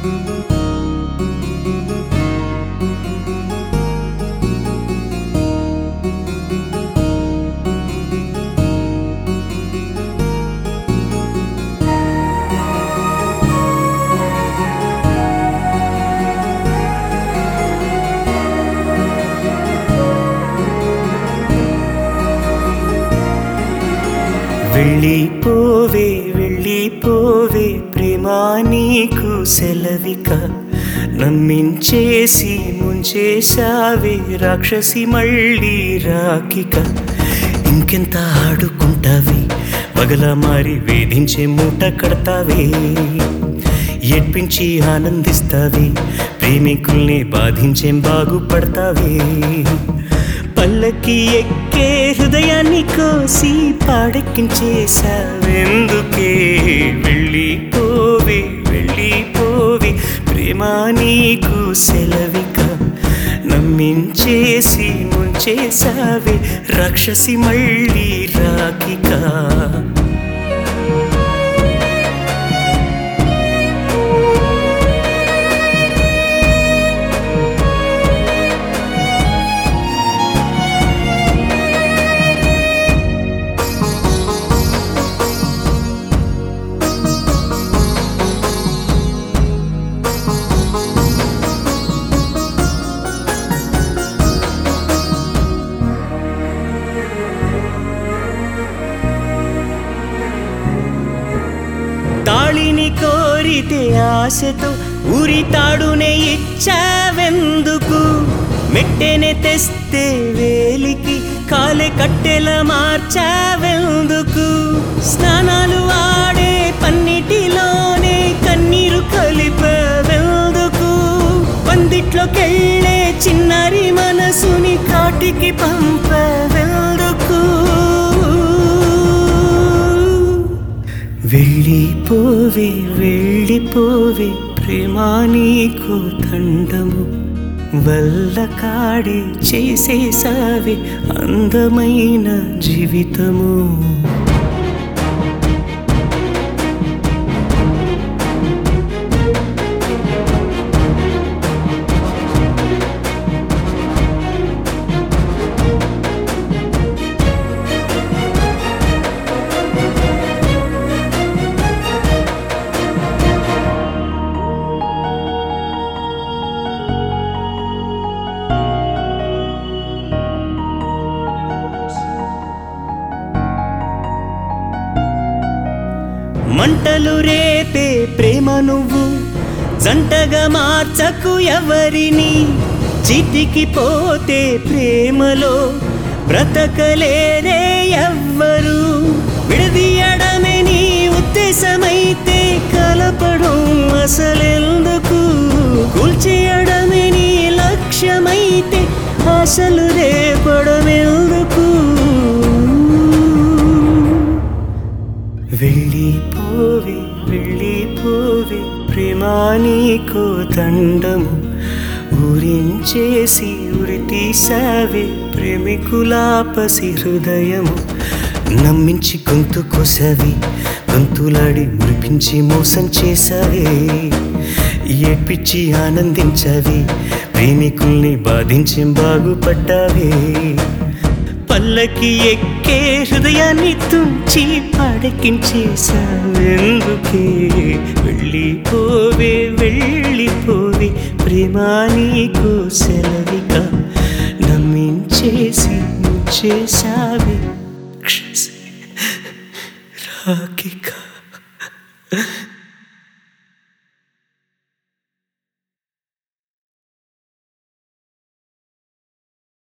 వెళ్ళిపోవే వెళ్ళిపోవే ప్రేమా నీకు సెలవిక నమ్మించేసి ముంచేశావే రాక్షసి మళ్ళీ రాకిక ఇంకెంత ఆడుకుంటావే పగల మారి వేధించే మూట కడతావే ఏడ్పించి ఆనందిస్తావే ప్రేమికుల్ని బాధించేం బాగుపడతావే పల్లకి ఎక్కే హృదయాన్ని కోసి పాడెక్కించేశావెందుకే వెళ్ళిపోవే వెళ్ళిపోవే ప్రేమ నీకు సెలవిక నమ్మించేసి ముంచేశావే రాక్షసి మళ్ళీ రాకిక తాళిని కోరితే ఆశతో ఊరి తాడునే ఇచ్చావెందుకు మెట్టెనే తెస్తే వేలికి కాలే కట్టెల మార్చావెందుకు స్నానాలు ఆడే పన్నిటిలోనే కన్నీరు కలిపేవెందుకు పందిట్లోకెళ్ళే చిన్నారి మనసుని కాటికి పంపవెందుకు వెళ్ళిపోవే వెళ్ళిపోవే ప్రేమా నీకు దండము వల్ల కాడే చేసేసావే అందమైన జీవితము మంటలు రేపే ప్రేమ నువ్వు జంటగా మార్చకు ఎవరిని చితికి పోతే ప్రేమలో బ్రతకలేరే ఎవ్వరు విడదీయడమే నీ ఉద్దేశమైతే కలపడం అసలెందుకు కూల్చేయడమే నీ లక్ష్యమైతే అసలు రేపడమెందుకు వెళ్ళిపోవే వెళ్ళిపోవే ప్రేమా నీకు దండము ఊరించేసి ఉరి తీసావే ప్రేమికులాపసి హృదయము నమ్మించి గొంతు కొసవి గొంతులాడి మురిపించి మోసం చేసావే ఏడ్పిచ్చి ఆనందించవి ప్రేమికుల్ని బాధించి బాగుపడ్డావే పల్లకి ఎక్కే హృదయాన్ని తుంచి పాడెక్కించేసావెందుకే వెళ్ళిపోవే వెళ్ళిపోవే ప్రేమా నీకు సెలవిక నమ్మించేసి చేసావే రాకిక